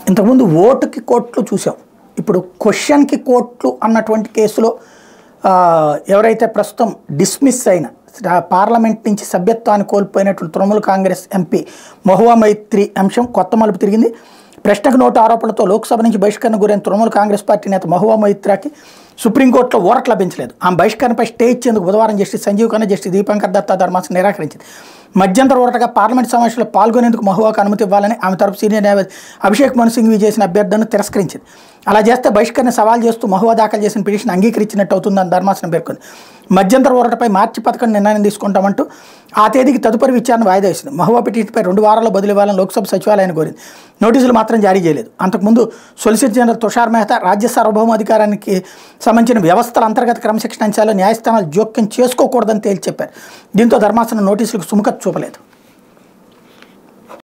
ఇంతకుముందు ఓటుకి కోట్లు చూసాం ఇప్పుడు క్వశ్చన్కి కోట్లు అన్నటువంటి కేసులో ఆ, ఎవరైతే ప్రస్తుతం డిస్మిస్ అయిన ఆ, పార్లమెంట్ నుంచి సభ్యత్వాన్ని కోల్పోయినటువంటి తృణమూల కాంగ్రెస్ ఎంపీ మహువా మైత్రి అంశం కొత్త మలుపు తిరిగింది ప్రశ్నకు నోటు ఆరోపణలతో లోక్సభ నుంచి బహిష్కరణ గురైన తృణమూల కాంగ్రెస్ పార్టీ నేత మహువా మైత్రాకి సుప్రీంకోర్టులో ఊరట లభించలేదు ఆమె బహిష్కరణపై స్టే ఇచ్చేందుకు బుధవారం జస్టిస్ సంజీవ్ ఖన్నా జస్టిస్ దీపంకర్ దత్తా ధర్మాసనం నిరాకరించింది మధ్యంతర ఊరటగా పార్లమెంట్ సమావేశంలో పాల్గొనేందుకు మహువాకు అనుమతి ఇవ్వాలని ఆమె తరపు సీనియర్ న్యాయవాది అభిషేక్ మను సింఘ్వి చేసిన అభ్యర్థనను తిరస్కరించింది అలా చేస్తే బహిష్కరణ సవాల్ చేస్తూ మహువా దాఖలు చేసిన పిటిషన్ అంగీకరించినట్టు అవుతుందని ధర్మాసనం పేర్కొంది మధ్యంతర ఊరటపై మార్చి పథకం నిర్ణయం తీసుకుంటామంటూ ఆ తేదీకి తదుపరి విచారణ వాయిదా వేసింది మహువా పిటిషన్పై రెండు వారాల్లో బదిలీ ఇవ్వాలని లోక్సభ సచివాలయాన్ని కోరింది నోటీసులు మాత్రం జారీ చేయలేదు అంతకుముందు సొలిసిటర్ జనరల్ తుషార్ మెహతా రాజ్య సార్వభౌమాధికారానికి సంబంధించిన వ్యవస్థల అంతర్గత క్రమశిక్షణ అంశాలు న్యాయస్థానాలు జోక్యం చేసుకోకూడదని తేల్చి చెప్పారు దీంతో ధర్మాసనం నోటీసులకు సుముఖత చూపలేదు